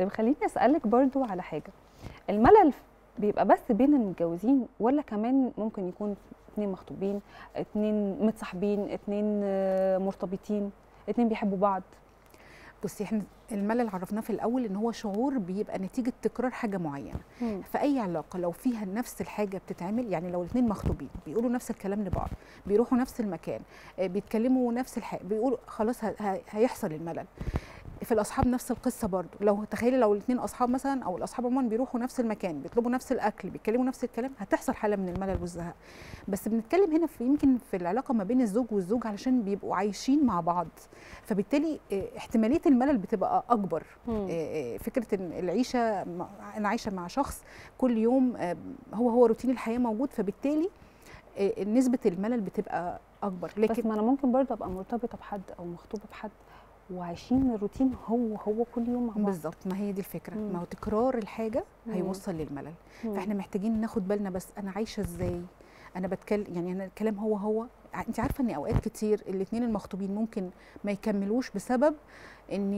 طيب خليني اسالك برضو على حاجه الملل بيبقى بس بين المتجوزين ولا كمان ممكن يكون اتنين مخطوبين اتنين متصاحبين اتنين آه، مرتبطين اتنين بيحبوا بعض بصي احنا الملل عرفناه في الاول ان هو شعور بيبقى نتيجه تكرار حاجه معينه في اي علاقه لو فيها نفس الحاجه بتتعمل يعني لو الاثنين مخطوبين بيقولوا نفس الكلام لبعض بيروحوا نفس المكان آه، بيتكلموا نفس الحاجه بيقولوا خلاص ه- ه- هيحصل الملل في الاصحاب نفس القصه برضو لو تخيلي لو الاثنين اصحاب مثلا او الاصحاب عموما بيروحوا نفس المكان بيطلبوا نفس الاكل بيتكلموا نفس الكلام هتحصل حاله من الملل والزهق بس بنتكلم هنا في يمكن في العلاقه ما بين الزوج والزوج علشان بيبقوا عايشين مع بعض فبالتالي آه، احتماليه الملل بتبقى اكبر مم. آه، آه، فكره ان العيشه مع- انا عايشه مع شخص كل يوم آه، هو هو روتين الحياه موجود فبالتالي آه، نسبه الملل بتبقى اكبر بس لكن ما انا ممكن برضه ابقى مرتبطه بحد او مخطوبه بحد وعايشين الروتين هو هو كل يوم مع بعض بالظبط ما هي دي الفكره مم. ما هو تكرار الحاجه مم. هيوصل للملل مم. فاحنا محتاجين ناخد بالنا بس انا عايشه ازاي انا بتكلم يعني انا الكلام هو هو ع- انت عارفه ان اوقات كتير الاثنين المخطوبين ممكن ما يكملوش بسبب ان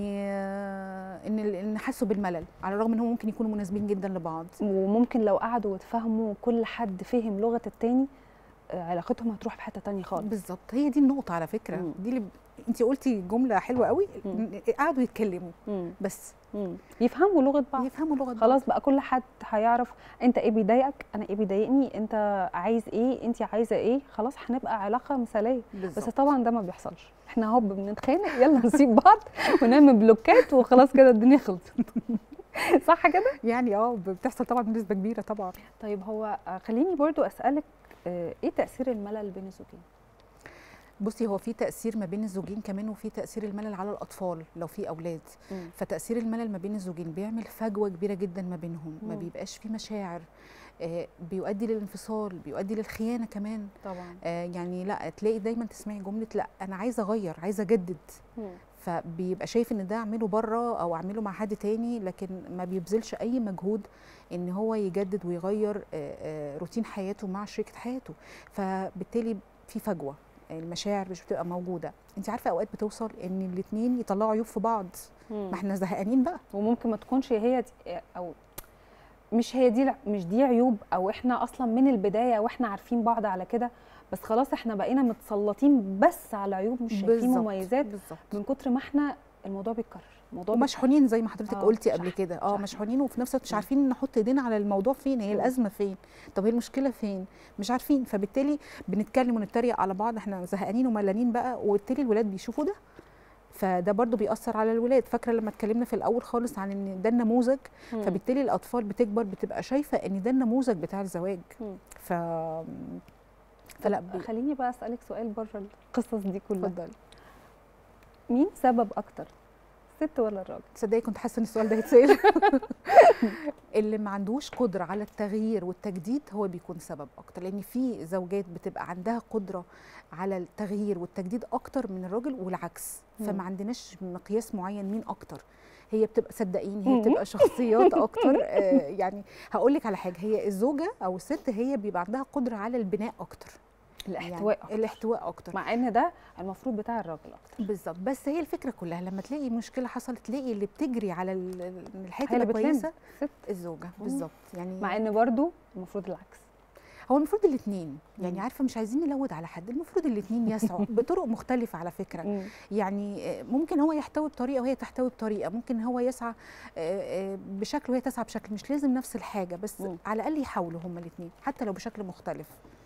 آه، ان ال- ان حسوا بالملل على الرغم ان هم ممكن يكونوا مناسبين جدا لبعض وممكن لو قعدوا واتفاهموا كل حد فهم لغه التاني آه، علاقتهم هتروح في حته تانية خالص بالظبط هي دي النقطه على فكره مم. دي اللي ب- انت قلتي جمله حلوه قوي مم. قعدوا يتكلموا مم. بس مم. يفهموا لغه بعض يفهموا لغه بعض. خلاص بقى كل حد هيعرف انت ايه بيضايقك انا ايه بيضايقني انت عايز ايه انت عايزه ايه خلاص هنبقى علاقه مثاليه بس بالظبط. طبعا ده ما بيحصلش احنا هوب بنتخانق يلا نسيب بعض ونعمل بلوكات وخلاص كده الدنيا خلصت صح كده يعني اه بتحصل طبعا بنسبه كبيره طبعا طيب هو آه، خليني برضو اسالك آه، ايه تاثير الملل بين الزوجين بصي هو في تاثير ما بين الزوجين كمان وفي تاثير الملل على الاطفال لو في اولاد مم. فتاثير الملل ما بين الزوجين بيعمل فجوه كبيره جدا ما بينهم ما مم. بيبقاش في مشاعر آه بيؤدي للانفصال بيؤدي للخيانه كمان طبعا آه يعني لا تلاقي دايما تسمعي جمله لا انا عايزه اغير عايزه اجدد مم. فبيبقى شايف ان ده اعمله بره او اعمله مع حد تاني لكن ما بيبذلش اي مجهود ان هو يجدد ويغير آه، آه، روتين حياته مع شريكه حياته فبالتالي في فجوه المشاعر مش بتبقى موجوده انت عارفه اوقات بتوصل ان الاثنين يطلعوا عيوب في بعض مم. ما احنا زهقانين بقى وممكن ما تكونش هي دي او مش هي دي مش دي عيوب او احنا اصلا من البدايه واحنا عارفين بعض على كده بس خلاص احنا بقينا متسلطين بس على عيوب مش شايفين بالظبط، مميزات بالظبط من كتر ما احنا الموضوع بيتكرر الموضوع ومشحونين زي ما حضرتك آه، قلتي شحن- قبل كده اه شحن. مشحونين وفي نفس الوقت مش مم. عارفين نحط ايدينا على الموضوع فين هي مم. الازمه فين طب هي المشكله فين مش عارفين فبالتالي بنتكلم ونتريق على بعض احنا زهقانين وملانين بقى وبالتالي الولاد بيشوفوا ده فده برضو بيأثر على الولاد فاكره لما اتكلمنا في الاول خالص عن ان ده النموذج مم. فبالتالي الاطفال بتكبر بتبقى شايفه ان ده النموذج بتاع الزواج مم. ف فلا فلا بي- خليني بقى اسالك سؤال بره القصص دي كلها اتفضلي مين سبب اكتر الست ولا الراجل تصدقي كنت حاسه ان السؤال ده هيتسال اللي ما عندوش قدره على التغيير والتجديد هو بيكون سبب اكتر لان في زوجات بتبقى عندها قدره على التغيير والتجديد اكتر من الراجل والعكس مم. فما عندناش مقياس معين مين اكتر هي بتبقى صدقيني مم. هي بتبقى شخصيات اكتر آه، يعني هقول لك على حاجه هي الزوجه او الست هي بيبقى عندها قدره على البناء اكتر الاحتواء يعني الاحتواء اكتر مع ان ده المفروض بتاع الراجل اكتر بالظبط بس هي الفكره كلها لما تلاقي مشكله حصلت تلاقي اللي بتجري على ال- ال- الحته هي اللي بتلم. الكويسه ست الزوجه مم. بالظبط يعني مع ان برضو المفروض العكس هو المفروض الاثنين يعني مم. عارفه مش عايزين نلود على حد المفروض الاثنين يسعوا بطرق مختلفه على فكره مم. يعني آه، ممكن هو يحتوي بطريقه وهي تحتوي بطريقه ممكن هو يسعى آه، آه، بشكل وهي تسعى بشكل مش لازم نفس الحاجه بس مم. على الاقل يحاولوا هما الاثنين حتى لو بشكل مختلف